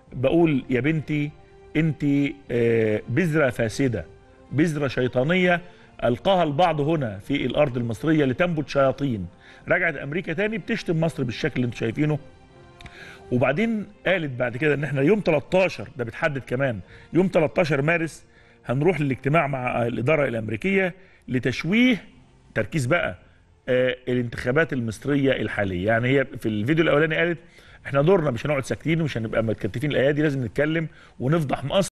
بقول يا بنتي انت آه، بذره فاسده بذره شيطانيه القاها البعض هنا في الارض المصريه لتنبت شياطين رجعت امريكا تاني بتشتم مصر بالشكل اللي انتم شايفينه وبعدين قالت بعد كده ان احنا يوم 13 ده بتحدد كمان يوم 13 مارس هنروح للاجتماع مع الاداره الامريكيه لتشويه تركيز بقى آه الانتخابات المصريه الحاليه يعني هي في الفيديو الاولاني قالت احنا دورنا مش هنقعد ساكتين ومش هنبقى متكتفين الايادي لازم نتكلم ونفضح مصر